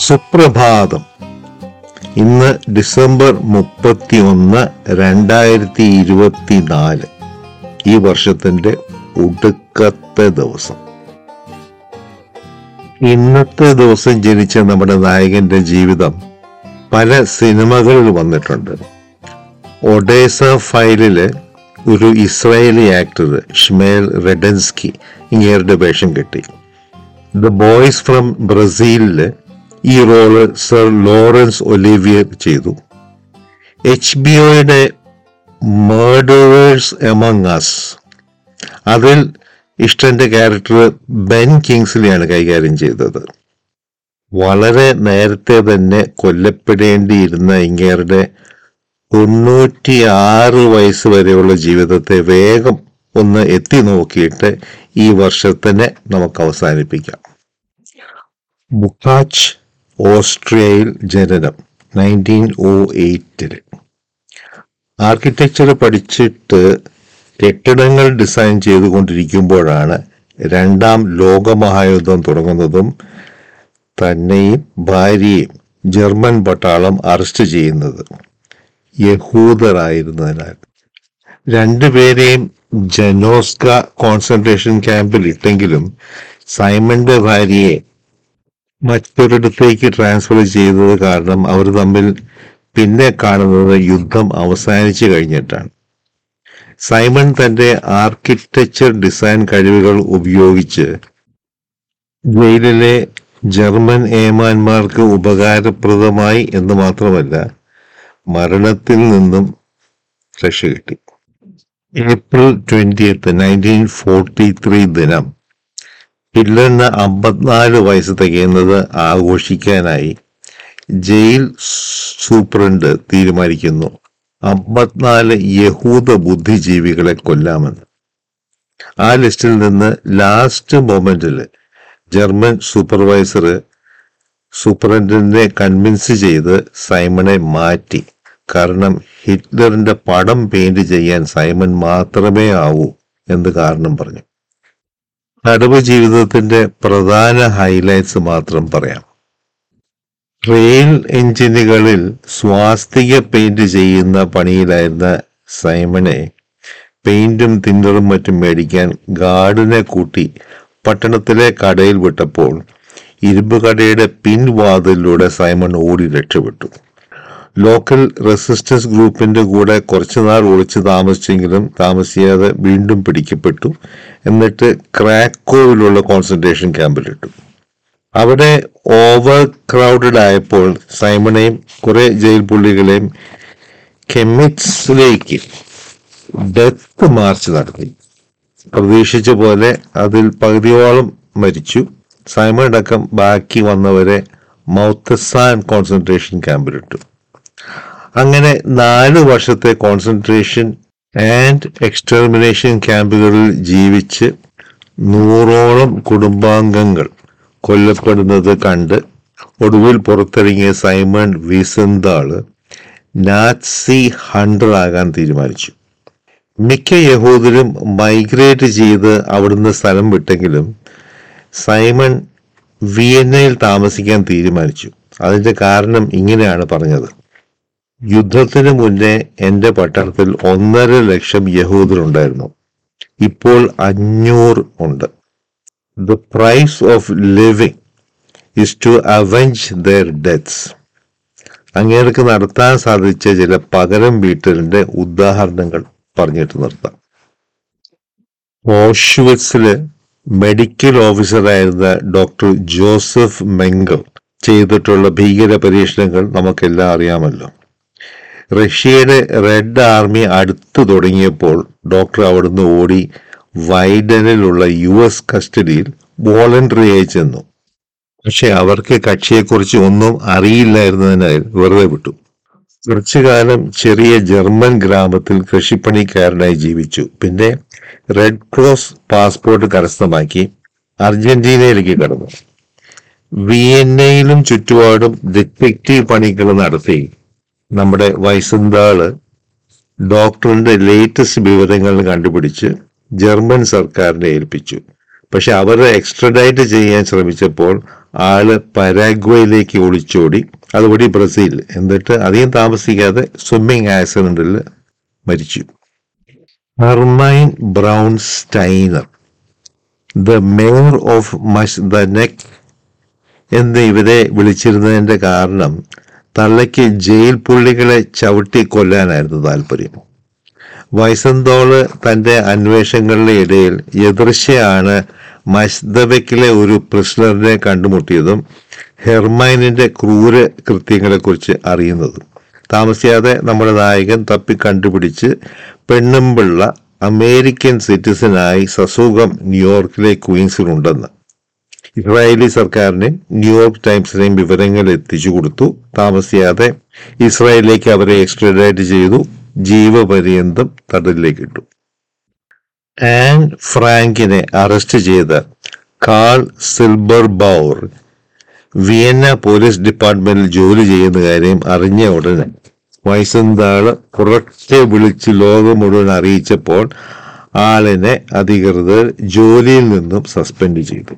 സുപ്രഭാതം ഇന്ന് ഡിസംബർ മുപ്പത്തി ഒന്ന് രണ്ടായിരത്തി ഇരുപത്തിനാല് ഈ വർഷത്തിന്റെ ഒടുക്കത്തെ ദിവസം ഇന്നത്തെ ദിവസം ജനിച്ച നമ്മുടെ നായകന്റെ ജീവിതം പല സിനിമകളിൽ വന്നിട്ടുണ്ട് ഒഡേസ ഫയലില് ഒരു ഇസ്രായേലി ആക്ടർ ഷ്മേൽ റെഡൻസ്കി ഇങ്ങേരുടെ വേഷം കെട്ടി ദ ബോയ്സ് ഫ്രം ബ്രസീലില് ഈ റോള് സർ ലോറൻസ് ഒലിവിയർ ചെയ്തു എച്ച് ബി ഒയുടെ മേർഡേഴ്സ് എമംഗ് അസ് അതിൽ ഇഷ്ടന്റെ ക്യാരക്ടർ ബെൻ കിങ്സ്ലിയാണ് കൈകാര്യം ചെയ്തത് വളരെ നേരത്തെ തന്നെ കൊല്ലപ്പെടേണ്ടിയിരുന്ന ഇങ്ങേരുടെ തൊണ്ണൂറ്റി ആറ് വയസ്സ് വരെയുള്ള ജീവിതത്തെ വേഗം ഒന്ന് എത്തി നോക്കിയിട്ട് ഈ വർഷത്തിനെ നമുക്ക് അവസാനിപ്പിക്കാം ബുക്കാച്ച് ഓസ്ട്രിയയിൽ ജനനം നയൻറ്റീൻ ഓ എയ്റ്റില് ആർക്കിടെക്ചർ പഠിച്ചിട്ട് കെട്ടിടങ്ങൾ ഡിസൈൻ ചെയ്തുകൊണ്ടിരിക്കുമ്പോഴാണ് രണ്ടാം ലോകമഹായുദ്ധം തുടങ്ങുന്നതും തന്നെയും ഭാര്യയും ജർമ്മൻ പട്ടാളം അറസ്റ്റ് ചെയ്യുന്നത് യഹൂദരായിരുന്നതിനാൽ രണ്ടുപേരെയും ജനോസ്ക കോൺസെൻട്രേഷൻ ക്യാമ്പിൽ ഇട്ടെങ്കിലും സൈമന്റെ ഭാര്യയെ മറ്റൊരിടത്തേക്ക് ട്രാൻസ്ഫർ ചെയ്തത് കാരണം അവർ തമ്മിൽ പിന്നെ കാണുന്നത് യുദ്ധം അവസാനിച്ചു കഴിഞ്ഞിട്ടാണ് സൈമൺ തന്റെ ആർക്കിടെക്ചർ ഡിസൈൻ കഴിവുകൾ ഉപയോഗിച്ച് ജയിലിലെ ജർമ്മൻ ഏമാന്മാർക്ക് ഉപകാരപ്രദമായി എന്ന് മാത്രമല്ല മരണത്തിൽ നിന്നും രക്ഷ കിട്ടി April twentieth nineteen forty three ദിനം ഹിറ്റ്ലറിന് അമ്പത്തിനാല് വയസ്സ് തികയുന്നത് ആഘോഷിക്കാനായി ജയിൽ സൂപ്രണ്ട് തീരുമാനിക്കുന്നു അമ്പത്തിനാല് യഹൂദ ബുദ്ധിജീവികളെ കൊല്ലാമെന്ന് ആ ലിസ്റ്റിൽ നിന്ന് ലാസ്റ്റ് മൊമെന്റിൽ ജർമ്മൻ സൂപ്പർവൈസർ സൂപ്രണ്ടിനെ കൺവിൻസ് ചെയ്ത് സൈമണെ മാറ്റി കാരണം ഹിറ്റ്ലറിന്റെ പടം പെയിന്റ് ചെയ്യാൻ സൈമൺ മാത്രമേ ആവൂ എന്ന് കാരണം പറഞ്ഞു തടവ് ജീവിതത്തിന്റെ പ്രധാന ഹൈലൈറ്റ്സ് മാത്രം പറയാം റെയിൽ എഞ്ചിനുകളിൽ സ്വാസ്തിക പെയിന്റ് ചെയ്യുന്ന പണിയിലായിരുന്ന സൈമനെ പെയിന്റും തിന്നറും മറ്റും മേടിക്കാൻ ഗാർഡിനെ കൂട്ടി പട്ടണത്തിലെ കടയിൽ വിട്ടപ്പോൾ ഇരുമ്പ് കടയുടെ പിൻവാതിലൂടെ സൈമൺ ഓടി രക്ഷപ്പെട്ടു ലോക്കൽ റെസിസ്റ്റൻസ് ഗ്രൂപ്പിന്റെ കൂടെ കുറച്ചുനാൾ ഒളിച്ചു താമസിച്ചെങ്കിലും താമസിയാതെ വീണ്ടും പിടിക്കപ്പെട്ടു എന്നിട്ട് ക്രാക്കോവിലുള്ള കോൺസെൻട്രേഷൻ ക്യാമ്പിലിട്ടു അവിടെ ഓവർ ക്രൗഡഡ് ആയപ്പോൾ സൈമണെയും കുറെ ജയിൽ പുള്ളികളെയും കെമിറ്റ്സിലേക്ക് ഡെത്ത് മാർച്ച് നടത്തി പ്രതീക്ഷിച്ച പോലെ അതിൽ പകുതിയോളം മരിച്ചു സൈമൺ അടക്കം ബാക്കി വന്നവരെ മൗത്തസാൻ കോൺസെൻട്രേഷൻ ക്യാമ്പിലിട്ടു അങ്ങനെ നാല് വർഷത്തെ കോൺസെൻട്രേഷൻ ആൻഡ് എക്സ്റ്റർമിനേഷൻ ക്യാമ്പുകളിൽ ജീവിച്ച് നൂറോളം കുടുംബാംഗങ്ങൾ കൊല്ലപ്പെടുന്നത് കണ്ട് ഒടുവിൽ പുറത്തിറങ്ങിയ സൈമൺ വിസന്താള് നാത്സി ഹണ്ടർ ആകാൻ തീരുമാനിച്ചു മിക്ക യഹൂദരും മൈഗ്രേറ്റ് ചെയ്ത് അവിടുന്ന് സ്ഥലം വിട്ടെങ്കിലും സൈമൺ വിയന്നയിൽ താമസിക്കാൻ തീരുമാനിച്ചു അതിന്റെ കാരണം ഇങ്ങനെയാണ് പറഞ്ഞത് യുദ്ധത്തിന് മുന്നേ എന്റെ പട്ടണത്തിൽ ഒന്നര ലക്ഷം യഹൂദരുണ്ടായിരുന്നു ഇപ്പോൾ അഞ്ഞൂറ് ഉണ്ട് the price of living is to avenge their deaths അങ്ങേർക്ക് നടത്താൻ സാധിച്ച ചില പകരം വീട്ടലിന്റെ ഉദാഹരണങ്ങൾ പറഞ്ഞിട്ട് നിർത്താം ഓഷ്വിറ്റ്സില് മെഡിക്കൽ ഓഫീസറായിരുന്ന ഡോക്ടർ ജോസഫ് മെങ്കൽ ചെയ്തിട്ടുള്ള ഭീകര പരീക്ഷണങ്ങൾ നമുക്കെല്ലാം അറിയാമല്ലോ റഷ്യയുടെ റെഡ് ആർമി അടുത്തു തുടങ്ങിയപ്പോൾ ഡോക്ടർ അവിടുന്ന് ഓടി വൈഡനിലുള്ള യു എസ് കസ്റ്റഡിയിൽ വോളണ്ടറിയായി ചെന്നു പക്ഷെ അവർക്ക് കക്ഷിയെക്കുറിച്ച് ഒന്നും അറിയില്ലായിരുന്നതിനാൽ വെറുതെ വിട്ടു കുറച്ചു കാലം ചെറിയ ജർമ്മൻ ഗ്രാമത്തിൽ കൃഷിപ്പണിക്കാരനായി ജീവിച്ചു പിന്നെ റെഡ് ക്രോസ് പാസ്പോർട്ട് കരസ്ഥമാക്കി അർജന്റീനയിലേക്ക് കടന്നു വിയന്നയിലും ചുറ്റുപാടും ഡിറ്റക്റ്റീവ് പണികൾ നടത്തി നമ്മുടെ വൈസന്താള് ഡോക്ടറിന്റെ ലേറ്റസ്റ്റ് വിവരങ്ങൾ കണ്ടുപിടിച്ച് ജർമ്മൻ സർക്കാരിനെ ഏൽപ്പിച്ചു പക്ഷെ അവരെ എക്സ്ട്രഡൈറ്റ് ചെയ്യാൻ ശ്രമിച്ചപ്പോൾ ആള് പരാഗ്വയിലേക്ക് ഒളിച്ചോടി അതുവഴി ബ്രസീൽ എന്നിട്ട് അധികം താമസിക്കാതെ സ്വിമ്മിംഗ് ആക്സിഡന്റിൽ മരിച്ചു Hermine Braunsteiner the mare of Majdanek എന്ന് ഇവരെ വിളിച്ചിരുന്നതിന്റെ കാരണം തള്ളയ്ക്ക് ജയിൽ പുള്ളികളെ ചവിട്ടി കൊല്ലാനായിരുന്നു താല്പര്യം വൈസന്തോള് തന്റെ അന്വേഷണങ്ങളുടെ ഇടയിൽ എതിർച്ചയാണ് മസ്ദബക്കിലെ ഒരു പ്രിസണറിനെ കണ്ടുമുട്ടിയതും ഹെർമൈനിന്റെ ക്രൂര കൃത്യങ്ങളെക്കുറിച്ച് അറിയുന്നതും താമസിയാതെ നമ്മുടെ നായകൻ തപ്പി കണ്ടുപിടിച്ച് പെണ്ണുമ്പിള്ള അമേരിക്കൻ സിറ്റിസനായി സസുഖം ന്യൂയോർക്കിലെ ക്വീൻസിലുണ്ടെന്ന് ഇസ്രായേലി സർക്കാരിന് ന്യൂയോർക്ക് ടൈംസിനെയും വിവരങ്ങൾ എത്തിച്ചു കൊടുത്തു താമസിയാതെ ഇസ്രായേലിലേക്ക് അവരെ എക്സ്ട്രഡേറ്റ് ചെയ്തു ജീവപര്യന്തം തടലിലേക്ക് ഇട്ടു ആൻ ഫ്രാങ്കിനെ അറസ്റ്റ് ചെയ്ത Karl Silberbauer Vienna police ഡിപ്പാർട്ട്മെന്റിൽ ജോലി ചെയ്യുന്ന കാര്യം അറിഞ്ഞ ഉടനെ വയസ്സന്താള് പുറത്തെ വിളിച്ച് ലോകം മുഴുവൻ അറിയിച്ചപ്പോൾ ആളിനെ അധികൃതർ ജോലിയിൽ നിന്നും സസ്പെൻഡ് ചെയ്തു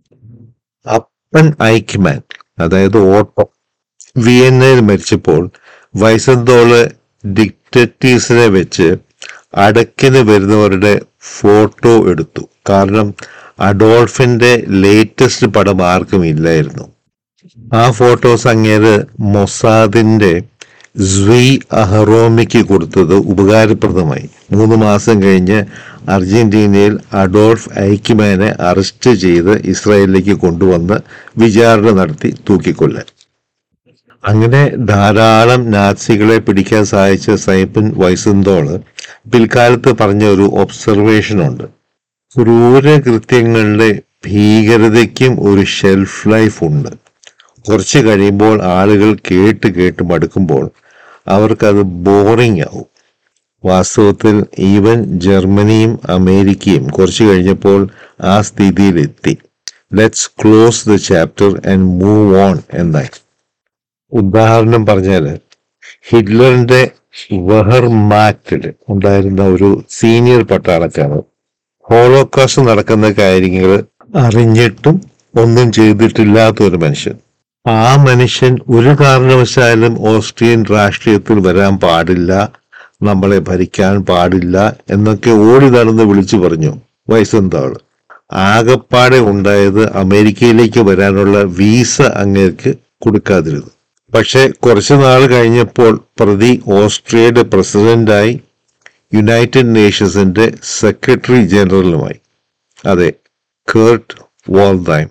അപ്പൻ ഐക്മാൻ അതായത് ഓട്ടോ വിയന്നയിൽ മരിച്ചപ്പോൾ വൈസന്തോള് ഡിക്റ്ററ്റീവ്സിനെ വെച്ച് അടക്കിന് വരുന്നവരുടെ ഫോട്ടോ എടുത്തു കാരണം അഡോൾഫിന്റെ ലേറ്റസ്റ്റ് പടം ആർക്കും ഇല്ലായിരുന്നു ആ ഫോട്ടോസ് അങ്ങേര് മൊസാദിന്റെ സ്വീ അഹറോമിക്ക് കൊടുത്തത് ഉപകാരപ്രദമായി മൂന്ന് മാസം കഴിഞ്ഞ് അർജന്റീനയിൽ അഡോൾഫ് ഐക്യമാനെ അറസ്റ്റ് ചെയ്ത് ഇസ്രായേലിലേക്ക് കൊണ്ടുവന്ന് വിചാരണ നടത്തി തൂക്കിക്കൊല്ലാൻ അങ്ങനെ ധാരാളം നാസികളെ പിടിക്കാൻ സഹായിച്ച സൈപ്പൻ വൈസന്തോള് പിൽക്കാലത്ത് പറഞ്ഞ ഒരു ഒബ്സർവേഷൻ ഉണ്ട് ക്രൂരകൃത്യങ്ങളുടെ ഭീകരതയ്ക്കും ഒരു ഷെൽഫ് ലൈഫ് ഉണ്ട് കുറച്ച് കഴിയുമ്പോൾ ആളുകൾ കേട്ട് കേട്ട് മടുക്കുമ്പോൾ അവർക്കത് ബോറിംഗ് ആവും വാസ്തവത്തിൽ ഈവൻ ജർമ്മനിയും അമേരിക്കയും കുറച്ച് കഴിഞ്ഞപ്പോൾ ആ സ്ഥിതിയിലെത്തി let's close the chapter and move on എന്നായി ഉദാഹരണം പറഞ്ഞാൽ ഹിറ്റ്ലറിന്റെ വെഹർ മാക്റ്റിൽ ഉണ്ടായിരുന്ന ഒരു സീനിയർ പട്ടാളക്കാരൻ ഹോളോകാസ്റ്റ് നടക്കുന്ന കാര്യങ്ങൾ അറിഞ്ഞിട്ടും ഒന്നും ചെയ്തിട്ടില്ലാത്ത ഒരു മനുഷ്യൻ ആ മനുഷ്യൻ ഒരു കാരണവശാലും ഓസ്ട്രിയൻ രാഷ്ട്രീയത്തിൽ വരാൻ പാടില്ല നമ്മളെ ഭരിക്കാൻ പാടില്ല എന്നൊക്കെ ഓടി നടന്ന് വിളിച്ചു പറഞ്ഞു വയസ്സെന്താള് ആകപ്പാടെ ഉണ്ടായത് അമേരിക്കയിലേക്ക് വരാനുള്ള വീസ അങ്ങേർക്ക് കൊടുക്കാതിരുന്നു പക്ഷെ കുറച്ചു നാൾ കഴിഞ്ഞപ്പോൾ പ്രതി ഓസ്ട്രിയയുടെ പ്രസിഡന്റായി യുണൈറ്റഡ് നേഷൻസിന്റെ സെക്രട്ടറി ജനറലുമായി അതെ കേർട്ട് വാൾഡൈം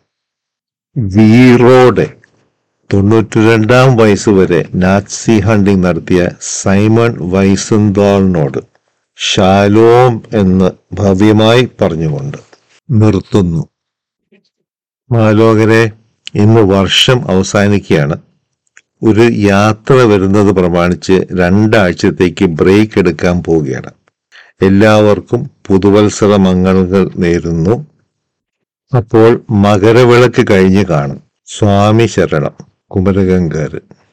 വീറോടെ തൊണ്ണൂറ്റിരണ്ടാം വയസ്സ് വരെ നാറ്റ്സി ഹണ്ടിങ് നടത്തിയ സൈമൺ വൈസന്തോളിനോട് ഷാലോം എന്ന് ഭവ്യമായി പറഞ്ഞുകൊണ്ട് നിർത്തുന്നു മാലോകരെ ഇന്ന് വർഷം അവസാനിക്കുകയാണ് ഒരു യാത്ര വരുന്നത് പ്രമാണിച്ച് രണ്ടാഴ്ചത്തേക്ക് ബ്രേക്ക് എടുക്കാൻ പോവുകയാണ് എല്ലാവർക്കും പുതുവത്സര മംഗളങ്ങൾ നേരുന്നു അപ്പോൾ മകരവിളക്ക് കഴിഞ്ഞ് കാണും സ്വാമി ശരണം കുമരകങ്കാര്